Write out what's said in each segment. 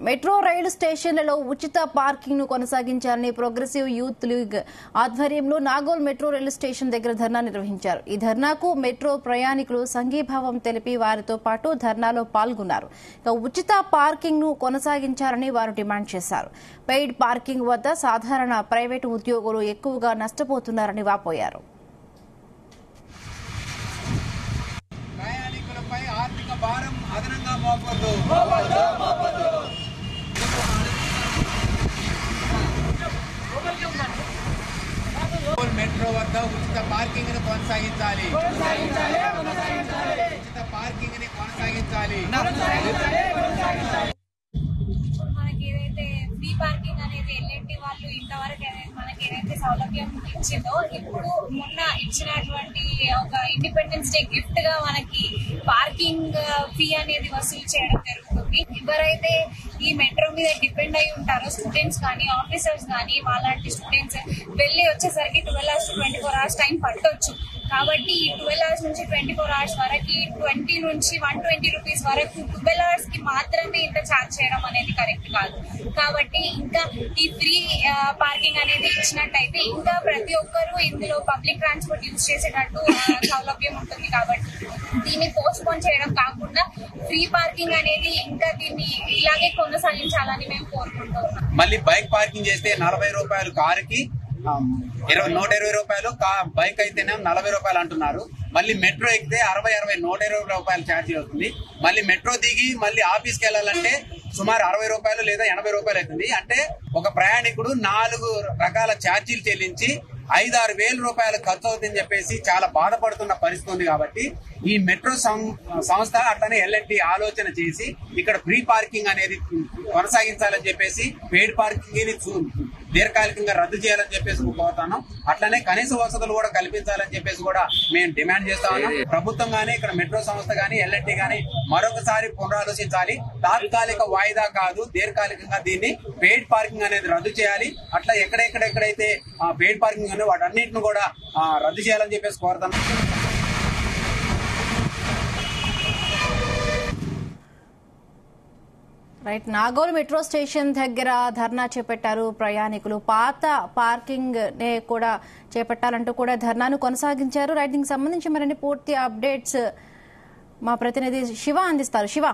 Metro రైలు స్టేషన్లలో ఉచిత parking ను కొనసాగించాలని ప్రోగ్రెసివ్ యూత్ లీగ్ ఆధ్వర్యంలో నాగోల్ మెట్రో రైలు స్టేషన్ దగ్గర ధర్నా నిర్వహించారు ఈ ధర్నాకు మెట్రో ప్రయాణికులు సంఘీభావం తెలిపి వారితో పాటు ధర్నాలో పాల్గొన్నారు ఇక ఉచిత పార్కింగ్ ను కొనసాగించాలని వారు డిమాండ్ చేశారు పెయిడ్ పార్కింగ్ వద్ద సాధారణ ప్రైవేటు ఉద్యోగులు ఎక్కువగా నష్టపోతున్నారని వాపోయారు ప్రయాణికులపై ఆర్థిక భారం అదనంగా మోపొద్దు మెట్రో వద్ద ఉచిత పార్కింగ్ ని కొనసాగించాలి ఉచిత పార్కింగ్ ని కొనసాగించాలి ఇప్పుడు మనకి ఏదైతే ఫ్రీ పార్కింగ్ అనేది ఎల్ఎన్టీ వాళ్ళు ఇంతవరకు ఏదైతే మనకి ఏదైతే సౌలభ్యం ఇచ్చిందో ఇప్పుడు మొన్న ఇచ్చినటువంటి ఒక ఇండిపెండెన్స్ డే గిఫ్ట్ గా మనకి పార్కింగ్ ఫీ అనేది వసూలు చేయడం జరుగుతుంది ఎవరైతే ఈ మెట్రో మీద డిపెండ్ అయి ఉంటారో స్టూడెంట్స్ కానీ ఆఫీసర్స్ కానీ వాళ్ళంటి స్టూడెంట్స్ వెళ్ళి వచ్చేసరికి twelve hours twenty four hours time పట్టొచ్చు కాబట్టి ఈ ట్వెల్వ్ అవర్స్ నుంచి ట్వంటీ ఫోర్ అవర్స్ వరకు ట్వంటీ నుంచి వన్ ట్వంటీ రూపీస్ వరకు ట్వెల్వ్ అవర్స్ కి మాత్రమే ఇంత ఛార్జ్ చేయడం అనేది కరెక్ట్ కాదు కాబట్టి ఇంకా ఈ ఫ్రీ పార్కింగ్ అనేది ఇచ్చినట్టయితే ఇంకా ప్రతి ఒక్కరూ ఇందులో పబ్లిక్ ట్రాన్స్పోర్ట్ యూజ్ చేసేటట్టు ఆ, సౌలభ్యం ఉంటుంది కాబట్టి దీన్ని పోస్ట్ పోన్ చేయడం కాకుండా ఫ్రీ పార్కింగ్ అనేది ఇంకా దీన్ని ఇలాగే కొనసాగించాలని మేము కోరుకుంటున్నాం మళ్ళీ బైక్ పార్కింగ్ చేస్తే నలభై రూపాయలు కారుకి ఆ, ఇరవై నూట ఇరవై రూపాయలు కా- బైక్ అయితేనే నలభై రూపాయలు అంటున్నారు మళ్ళీ మెట్రో ఎక్కితే అరవై అరవై నూట ఇరవై రూపాయలు ఛార్జ్ అవుతుంది మళ్ళీ మెట్రో దిగి మళ్ళీ ఆఫీస్కి వెళ్ళాలంటే సుమారు అరవై రూపాయలు లేదా ఎనభై రూపాయలు అవుతుంది అంటే ఒక ప్రయాణికుడు నాలుగు రకాల ఛార్జీలు చెల్లించి ఐదు ఆరు వేల రూపాయలు ఖర్చు అవుతుందని చెప్పేసి చాలా బాధపడుతున్న పరిస్థితి ఉంది కాబట్టి ఈ మెట్రో సం- సంస్థ అట్లనే ఎల్ఎన్టీ ఆలోచన చేసి ఇక్కడ ఫ్రీ పార్కింగ్ అనేది కొనసాగించాలని చెప్పేసి పెయిడ్ పార్కింగ్ ని చూ- దీర్ఘకాలికంగా రద్దు చేయాలని చెప్పేసి కోరుతాను అట్లనే కనీస వసతులు కూడా కల్పించాలని చెప్పేసి కూడా మేము డిమాండ్ చేస్తా ఉన్నాం ప్రభుత్వం గానీ ఇక్కడ మెట్రో సంస్థ గానీ ఎల్ఎన్టీ గానీ మరొకసారి పునరాలోచించాలి తాత్కాలిక వాయిదా కాదు దీర్ఘకాలికంగా దీన్ని పెయిడ్ పార్కింగ్ అనేది రద్దు చేయాలి అట్లా ఎక్కడెక్కడెక్కడైతే పెయిడ్ పార్కింగ్ ఉన్నాయో వాటన్నిటిని కూడా ఆ, రద్దు చేయాలని చెప్పేసి కోరుతాను రైట్ నాగోల్ మెట్రో స్టేషన్ దగ్గర ధర్నా చేపట్టారు ప్రయాణికులు పాత పార్కింగ్ నే కూడా చేపట్టాలంటూ కూడా ధర్నాను కొనసాగించారు రైట్ దీనికి సంబంధించి మరిన్ని పూర్తి అప్డేట్స్ మా ప్రతినిధి శివ అందిస్తారు శివ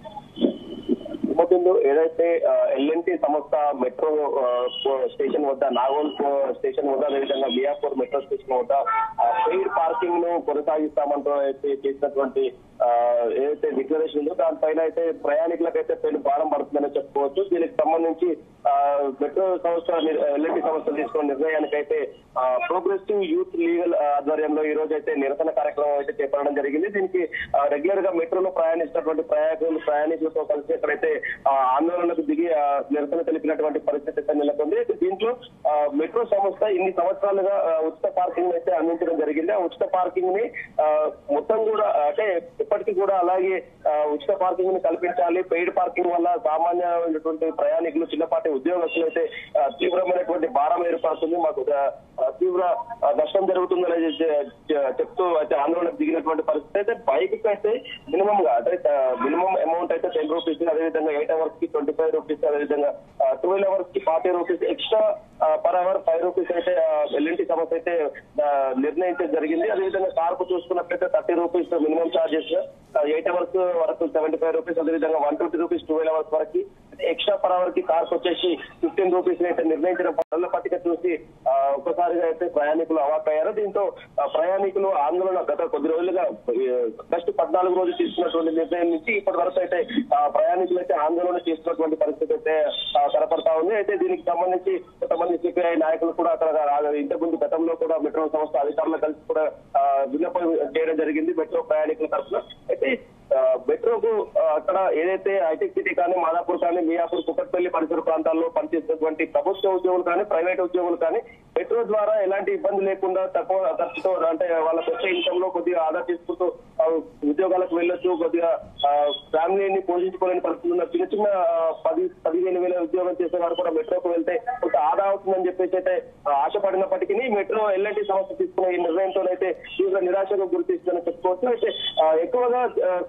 ముందు ఏదైతే ఎల్ఎన్టీ సంస్థ మెట్రో ఆ, స్టేషన్ వద్ద నాగోల్ స్టేషన్ వద్ద అదేవిధంగా మియాపూర్ మెట్రో స్టేషన్ వద్ద పెయిడ్ పార్కింగ్ ను కొనసాగిస్తామంటూ అయితే చేసినటువంటి ఆ, ఏదైతే డిక్లరేషన్ ఉందో దానిపైన అయితే ప్రయాణికులకైతే పెను భారం పడుతుందని చెప్పుకోవచ్చు దీనికి సంబంధించి ఆ, మెట్రో సంస్థ ఎల్ఎన్టీ సంస్థ తీసుకున్న నిర్ణయానికైతే ప్రోగ్రెసివ్ యూత్ లీగల్ ఆధ్వర్యంలో ఈ రోజు అయితే నిరసన కార్యక్రమం అయితే చేపట్టడం జరిగింది దీనికి రెగ్యులర్ గా మెట్రోలో ప్రయాణిస్తున్నటువంటి ప్రయాణికులు ప్రయాణికులతో కలిసి ఎక్కడైతే ఆ, ఆందోళనకు దిగి ఆ, నిరసన తెలిపినటువంటి పరిస్థితి అయితే నెలకొంది అయితే దీంట్లో ఆ, మెట్రో సంస్థ ఇన్ని సంవత్సరాలుగా ఆ, ఉచిత పార్కింగ్ అయితే అందించడం జరిగింది ఆ ఉచిత పార్కింగ్ ని ఆ, మొత్తం కూడా అంటే ఇప్పటికీ కూడా అలాగే ఆ, ఉచిత పార్కింగ్ ని కల్పించాలి పెయిడ్ పార్కింగ్ వల్ల సామాన్యమైనటువంటి ప్రయాణికులు చిన్నపాటి ఉద్యోగస్తులు అయితే ఆ, తీవ్రమైనటువంటి భారం ఏర్పడుతుంది మాకు ఆ, ఆ, తీవ్ర ఆ, నష్టం జరుగుతుందని చె- చె- చెప్తూ అయితే ఆందోళనకు దిగినటువంటి పరిస్థితి అయితే బైక్ అయితే మినిమం గా అంటే మినిమం అమౌంట్ అయితే టెన్ రూపీస్ అదేవిధంగా ఎయిట్ అవర్స్ కి ట్వంటీ ఫైవ్ రూపీస్ అదేవిధంగా ట్వెల్వ్ అవర్స్ కి forty rupees extra per hour five rupees అయితే ఎల్ఎన్టీ సంస్థ అయితే ఆ, నిర్ణయించడం జరిగింది అదేవిధంగా కార్ కు చూసుకున్నట్లయితే thirty rupees minimum charges eight hours వరకు సెవెంటీ ఫైవ్ రూపీస్ అదేవిధంగా one twenty rupees twelve hours వరకు ఎక్స్ట్రా పర్ అవర్ కి కార్స్ వచ్చేసి ఫిఫ్టీన్ రూపీస్ అయితే నిర్ణయించిన పనుల పట్టిక చూసి ఆ, ఒక్కసారిగా అయితే ప్రయాణికులు అవాక్కయ్యారు దీంతో ఆ, ప్రయాణికులు ఆందోళన గత కొద్ది రోజులుగా ఈ, ఆగస్టు పద్నాలుగు రోజు తీసుకున్నటువంటి నిర్ణయం నుంచి ఇప్పటి వరకు అయితే ఆ, ప్రయాణికులు అయితే ఆందోళన చేస్తున్నటువంటి పరిస్థితి అయితే ఆ, కనపడతా ఉంది అయితే దీనికి సంబంధించి కొంతమంది సిపిఐ నాయకులు కూడా అక్కడ రా- ఇంతకుముందు గతంలో కూడా మెట్రో సంస్థ అధికారులు కలిసి కూడా ఆ, విన్నపం చేయడం జరిగింది మెట్రో ప్రయాణికుల తరఫున అయితే ఆ, మెట్రోకు ఆ, అక్కడ ఏదైతే హైటెక్ సిటీ కానీ మాదాపూర్ కానీ మియాపూర్ కుక్కట్పల్లి పరిసర ప్రాంతాల్లో పనిచేస్తున్నటువంటి ప్రభుత్వ ఉద్యోగులు కానీ ప్రైవేట్ ఉద్యోగులు కానీ మెట్రో ద్వారా ఎలాంటి ఇబ్బంది లేకుండా తక్కువ ఖర్చుతో అంటే వాళ్ళ వచ్చే ఇన్కమ్ లో కొద్దిగా ఆదా చేసుకుంటూ ఆ, ఉద్యోగాలకు వెళ్ళొచ్చు కొద్దిగా ఆ, ఫ్యామిలీని పోషించుకోలేని పరిస్థితి ఉన్న చిన్న చిన్న ఆ, పది పదిహేను వేల ఉద్యోగం చేసే వారు కూడా మెట్రోకు వెళ్తే కొంత ఆదా అవుతుందని చెప్పేసి అయితే ఆ, ఆశపడినప్పటికీ మెట్రో ఎల్ఎన్టీ సంస్థ తీసుకున్న ఈ నిర్ణయంతో అయితే తీవ్ర నిరాశకు గురి తీస్తుందని చెప్పుకోవచ్చు అయితే ఆ, ఎక్కువగా ఆ,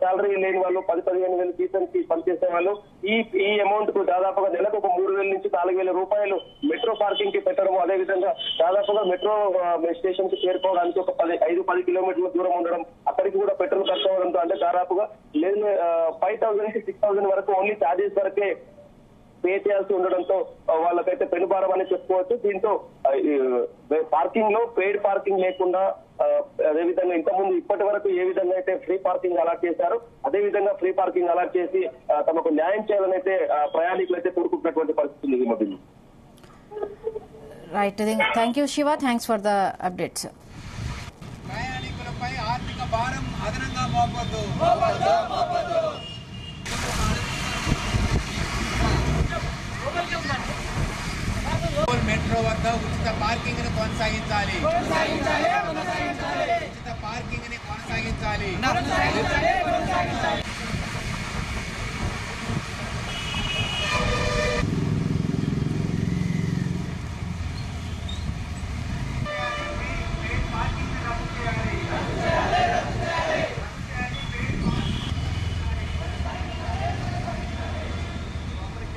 శాలరీ లేని వాళ్ళు పది పదిహేను వేలు జీతంకి పనిచేసే వాళ్ళు ఈ ఈ అమౌంట్ కు దాదాపుగా నెలకు ఒక మూడు వేల నుంచి నాలుగు వేల రూపాయలు మెట్రో పార్కింగ్ కి పెట్టడం అదే విధంగా దాదాపుగా మెట్రో ఆ, స్టేషన్ కి చేరుకోవడానికి ఒక పది ఐదు పది కిలోమీటర్ల దూరం ఉండడం అక్కడికి కూడా పెట్రోల్ ఖర్చు అవడంతో అంటే దాదాపుగా లేదు ఫైవ్ థౌసండ్ నుంచి సిక్స్ థౌసండ్ వరకు ఓన్లీ ఛార్జెస్ వరకే పే చేయాల్సి ఉండడంతో ఆ, వాళ్ళకైతే పెనుభారం అని చెప్పుకోవచ్చు దీంతో ఆ, ఈ, పార్కింగ్ లో పెయిడ్ పార్కింగ్ లేకుండా ఆ, అదేవిధంగా ఇంతకుముందు ఇప్పటి వరకు ఏ విధంగా అయితే ఫ్రీ పార్కింగ్ అలాట్ చేశారో అదే విధంగా ఫ్రీ పార్కింగ్ అలాట్ చేసి ఆ, తమకు న్యాయం చేయాలని అయితే ఆ, ప్రయాణికులు అయితే కోరుకుంటున్నటువంటి పరిస్థితి ఉంది ఈ మధ్యలో. Right thank you Shiva thanks for the updates ప్రయాణికులపై ఆర్థిక భారం అదనంగా మోపొద్దు మెట్రో వద్ద ఉచిత పార్కింగ్ ను కొనసాగించాలి ఉచిత పార్కింగ్ ని కొనసాగించాలి